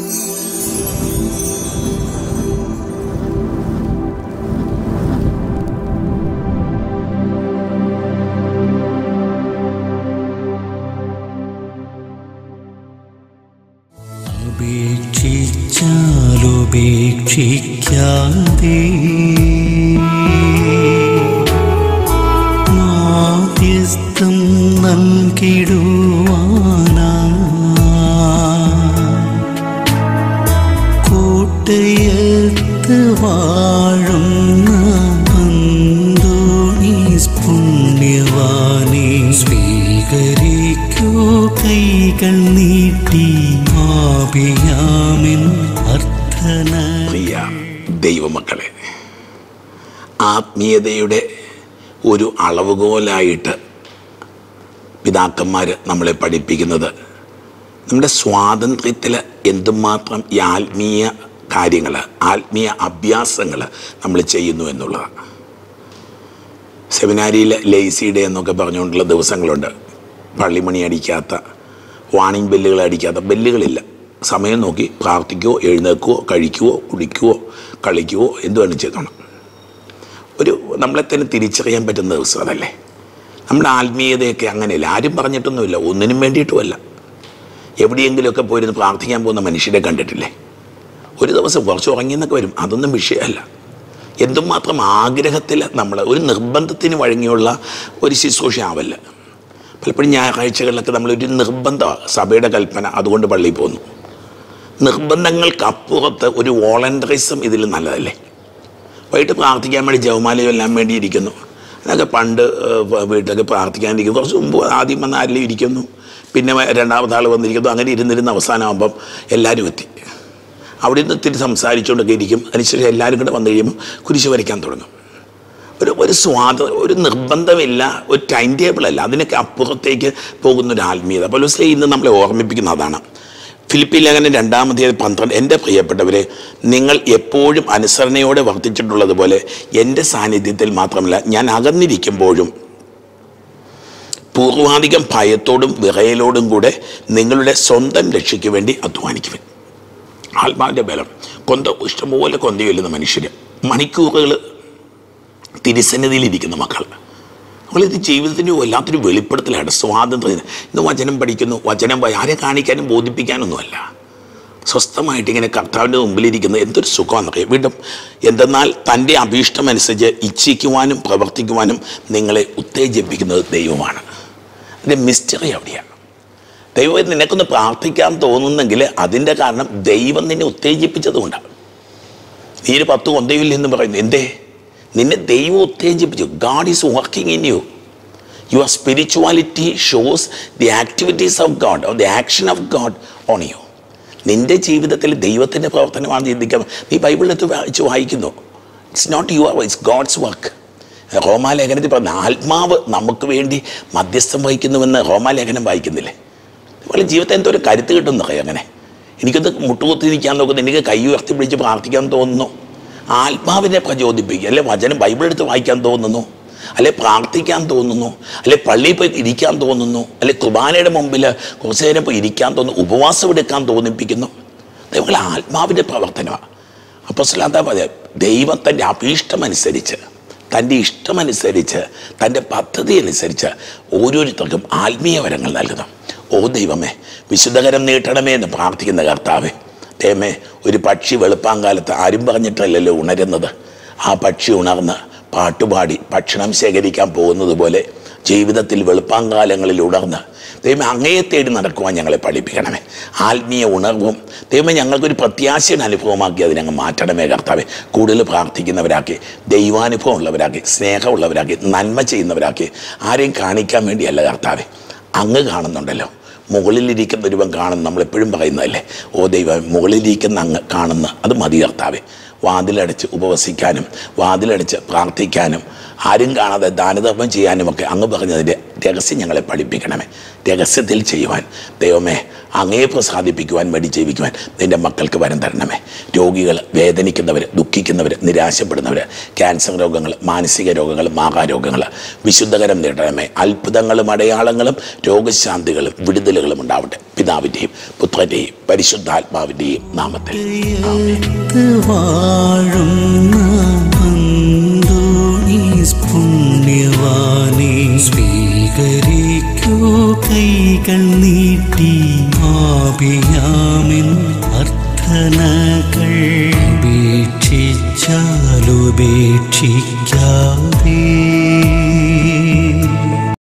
ഉപേക്ഷിച്ചാലുപേക്ഷിക്കാതെ മാധ്യസ്ഥം നൽകിടുവാനാ കോട്ടയത്ത് വാഴുന്ന അന്തോണീസ് പുണ്യവാനെ സ്വീകരിക്കൂ കൈകൾ നീട്ടി ആപിയാമിൻ അർത്ഥന പ്രിയ ദൈവമക്കളെ ആത്മീയതയുടെ ഒരു അളവുകോലായിട്ട് പിതാക്കന്മാർ നമ്മളെ പഠിപ്പിക്കുന്നത് നമ്മുടെ സ്വാതന്ത്ര്യത്തിൽ എന്തുമാത്രം ഈ ആത്മീയ കാര്യങ്ങൾ ആത്മീയ അഭ്യാസങ്ങൾ നമ്മൾ ചെയ്യുന്നു എന്നുള്ളതാണ് സെമിനാരിയിൽ ലേസി ഡേ എന്നൊക്കെ പറഞ്ഞുകൊണ്ടുള്ള ദിവസങ്ങളുണ്ട് പള്ളിമണി അടിക്കാത്ത വാണിംഗ് ബെല്ലുകൾ അടിക്കാത്ത ബെല്ലുകളില്ല സമയം നോക്കി പ്രാർത്ഥിക്കുവോ എഴുന്നേൽക്കുവോ കഴിക്കുവോ കുടിക്കുവോ കളിക്കുവോ എന്ത് വേണം ചെയ്തോണം ഒരു നമ്മളെ തന്നെ തിരിച്ചറിയാൻ പറ്റുന്ന ദിവസം അതല്ലേ നമ്മുടെ ആത്മീയതയൊക്കെ അങ്ങനെയല്ല ആരും പറഞ്ഞിട്ടൊന്നുമില്ല ഒന്നിനും വേണ്ടിയിട്ടുമല്ല എവിടെയെങ്കിലുമൊക്കെ പോയിരുന്ന് പ്രാർത്ഥിക്കാൻ പോകുന്ന മനുഷ്യരെ കണ്ടിട്ടില്ലേ ഒരു ദിവസം കുറച്ച് ഉറങ്ങിയെന്നൊക്കെ വരും അതൊന്നും വിഷയമല്ല എന്തുമാത്രം ആഗ്രഹത്തിൽ നമ്മൾ ഒരു നിർബന്ധത്തിന് വഴങ്ങിയുള്ള ഒരു ശുശ്രൂഷ ആവല്ല പലപ്പോഴും ഞായറാഴ്ചകളിലൊക്കെ നമ്മളൊരു നിർബന്ധമാണ് സഭയുടെ കൽപ്പന അതുകൊണ്ട് പള്ളിയിൽ പോകുന്നു നിർബന്ധങ്ങൾക്കപ്പുറത്ത് ഒരു വോളണ്ടറിസം ഇതിൽ നല്ലതല്ലേ വൈകിട്ട് പ്രാർത്ഥിക്കാൻ വേണ്ടി ജവമാല എല്ലാം വേണ്ടി ഇരിക്കുന്നു അതൊക്കെ പണ്ട് ഏഹ്, വീട്ടിലൊക്കെ പ്രാർത്ഥിക്കാനിരിക്കുന്നു കുറച്ച് മുമ്പ് ആദ്യം വന്ന് ആരിലും ഇരിക്കുന്നു പിന്നെ രണ്ടാമത്തെ ആൾ വന്നിരിക്കുന്നു അങ്ങനെ ഇരുന്നിരുന്ന അവസാനമാകുമ്പം എല്ലാവരും എത്തി അവിടെ നിന്ന് ഇത്തിരി സംസാരിച്ചുകൊണ്ടൊക്കെ ഇരിക്കും അതിനുശേഷം എല്ലാവരും കൂടെ വന്നു കഴിയുമ്പോൾ കുരിശ് വരയ്ക്കാൻ തുടങ്ങും ഒരു ഒരു സ്വാത ഒരു നിർബന്ധമില്ല ഒരു ടൈം ടേബിൾ അല്ല അതിനൊക്കെ അപ്പുറത്തേക്ക് പോകുന്ന ഒരു ആത്മീയത പോലീസ് ഇന്ന് നമ്മളെ ഓർമ്മിപ്പിക്കുന്ന അതാണ് ഫിലിപ്പി ലേഖനം രണ്ടാമത്തെ പന്ത്രണ്ട് എൻ്റെ പ്രിയപ്പെട്ടവരെ നിങ്ങൾ എപ്പോഴും അനുസരണയോടെ വർദ്ധിച്ചിട്ടുള്ളതുപോലെ എൻ്റെ സാന്നിധ്യത്തിൽ മാത്രമല്ല ഞാൻ അകന്നിരിക്കുമ്പോഴും പൂർവാധികം ഭയത്തോടും വിറയലോടും കൂടെ നിങ്ങളുടെ സ്വന്തം രക്ഷയ്ക്ക് വേണ്ടി അധ്വാനിക്കുവൻ ആത്മാവിൻ്റെ ബലം കൊന്ത ഇഷ്ടംപോലെ കൊന്ത ചൊല്ലുന്ന മനുഷ്യർ മണിക്കൂറുകൾ തിരുസന്നിധിയിലിരിക്കുന്ന മക്കൾ നമ്മളിത് ജീവിതത്തിൻ്റെ വല്ലാത്തൊരു വെളിപ്പെടുത്തലാണ് സ്വാതന്ത്ര്യം ഇന്ന് വചനം പഠിക്കുന്നു വചനം വായി- ആരെ കാണിക്കാനും ബോധിപ്പിക്കാനൊന്നുമല്ല സ്വസ്ഥമായിട്ട് ഇങ്ങനെ കർത്താവിൻ്റെ മുമ്പിലിരിക്കുന്നത് എന്തൊരു സുഖമാണെന്നറിയാം വീണ്ടും എന്തെന്നാൽ തൻ്റെ അഭീഷ്ടമനുസരിച്ച് ഇച്ഛിക്കുവാനും പ്രവർത്തിക്കുവാനും നിങ്ങളെ ഉത്തേജിപ്പിക്കുന്നത് ദൈവമാണ് അതിൻ്റെ മിസ്റ്ററി അവിടെയാണ് ദൈവം നിനക്കൊന്ന് പ്രാർത്ഥിക്കാൻ തോന്നുന്നെങ്കിൽ അതിൻ്റെ കാരണം ദൈവം നിന്നെ ഉത്തേജിപ്പിച്ചതുകൊണ്ടാണ് നീ ഒരു പത്ത് കൊന്തയില്ല എന്ന് പറയുന്നു എന്തേ നിന്നെ ദൈവം ഉത്തേജിപ്പിച്ചു God is working in you your spirituality shows the activities of God or the action of God on you നിന്റെ ജീവിതത്തിൽ ദൈവത്തിൻ്റെ പ്രവർത്തനമാണ് ചിന്തിക്കുന്നത് നീ ബൈബിളിനകത്ത് വായിച്ച് വായിക്കുന്നു it's not your it's God's work റോമാലേഖനത്തിൽ പറഞ്ഞ ആത്മാവ് നമുക്ക് വേണ്ടി മധ്യസ്ഥം വഹിക്കുന്നുവെന്ന് റോമാലേഖനം വായിക്കുന്നില്ലേ അതുപോലെ ജീവിതത്തിൽ എന്തോ ഒരു കരുത്ത് കിട്ടുന്നറിയാം അങ്ങനെ എനിക്കൊന്ന് മുട്ടുകുത്തിരിക്കാൻ നോക്കുന്നു എനിക്ക് കൈ ഉയർത്തി പിടിച്ച് പ്രാർത്ഥിക്കാൻ തോന്നുന്നു ആത്മാവിനെ പ്രചോദിപ്പിക്കുക അല്ലെ വചനം ബൈബിൾ എടുത്ത് വായിക്കാൻ തോന്നുന്നു അല്ലെ പ്രാർത്ഥിക്കാൻ തോന്നുന്നു അല്ലെ പള്ളിയിൽ പോയി ഇരിക്കാൻ തോന്നുന്നു അല്ലെ കുർബാനയുടെ മുമ്പിൽ കുറച്ച് നേരം പോയി ഇരിക്കാൻ തോന്നുന്നു ഉപവാസം എടുക്കാൻ തോന്നിപ്പിക്കുന്നു ദൈവങ്ങളെ ആത്മാവിൻ്റെ പ്രവർത്തനമാണ് അപ്പോൾ സ്ലാത്ത പറയാം ദൈവം തൻ്റെ അഭീഷ്ടമനുസരിച്ച് തൻ്റെ ഇഷ്ടമനുസരിച്ച് തൻ്റെ പദ്ധതി അനുസരിച്ച് ഓരോരുത്തർക്കും ആത്മീയ വരങ്ങൾ നൽകുന്നു ഓ ദൈവമേ വിശുദ്ധകരം നീട്ടണമേ എന്ന് പ്രാർത്ഥിക്കുന്ന കർത്താവേ ദൈവമേ ഒരു പക്ഷി വെളുപ്പാങ്കാലത്ത് ആരും പറഞ്ഞിട്ടല്ലല്ലോ ഉണരുന്നത് ആ പക്ഷി ഉണർന്ന് പാട്ടുപാടി ഭക്ഷണം ശേഖരിക്കാൻ പോകുന്നത് പോലെ ജീവിതത്തിൽ വെളുപ്പാങ്കാലങ്ങളിൽ ഉണർന്ന് ദൈവമേ അങ്ങയെ തേടി നടക്കുവാൻ ഞങ്ങളെ പഠിപ്പിക്കണമേ ആത്മീയ ഉണർവും ദൈവമേ ഞങ്ങൾക്കൊരു പ്രത്യാശയുടെ അനുഭവമാക്കി അതിനങ്ങ് മാറ്റണമേ കർത്താവെ കൂടുതൽ പ്രാർത്ഥിക്കുന്നവരാക്കി ദൈവാനുഭവം ഉള്ളവരാക്കി സ്നേഹമുള്ളവരാക്കി നന്മ ചെയ്യുന്നവരാക്കി ആരെയും കാണിക്കാൻ വേണ്ടിയല്ല കർത്താവെ അങ്ങ് കാണുന്നുണ്ടല്ലോ മുകളിലിരിക്കുന്ന ഒരുവൻ കാണുന്നു നമ്മളെപ്പോഴും പറയുന്നതല്ലേ ഓ ദൈവം മുകളിലിരിക്കുന്ന അങ്ങ് കാണുന്ന അത് മതി കർത്താവെ വാതിലടച്ച് ഉപവസിക്കാനും വാതിലടച്ച് പ്രാർത്ഥിക്കാനും ആരും കാണാതെ ദാനധർമ്മം ചെയ്യാനുമൊക്കെ അങ്ങ് പറഞ്ഞതിൻ്റെ രഹസ്യം ഞങ്ങളെ പഠിപ്പിക്കണമേ രഹസ്യത്തിൽ ചെയ്യുവാൻ ദൈവമേ അങ്ങേ പ്രസാദിപ്പിക്കുവാൻ വേണ്ടി ജീവിക്കുവാൻ നിൻ്റെ മക്കൾക്ക് വരം തരണമേ രോഗികൾ വേദനിക്കുന്നവർ ദുഃഖിക്കുന്നവർ നിരാശപ്പെടുന്നവർ ക്യാൻസർ രോഗങ്ങൾ മാനസിക രോഗങ്ങൾ മാഹാരോഗങ്ങൾ വിശുദ്ധകരം നേടണമേ അത്ഭുതങ്ങളും അടയാളങ്ങളും രോഗശാന്തികളും വിടുതലുകളും ഉണ്ടാവട്ടെ പിതാവിൻ്റെയും പുത്രൻ്റെയും പരിശുദ്ധാത്മാവിൻ്റെയും നാമത്തിൽ ഹൃദയത്ത് വാഴുന്ന അന്തോണീസ് പുണ്യവാനെ സ്വീകരിക്കൂ കൈകൾ നീട്ടി ആപിയാമിൻ അർത്ഥനകൾ ഉപേക്ഷിച്ചാലുപേക്ഷിക്ക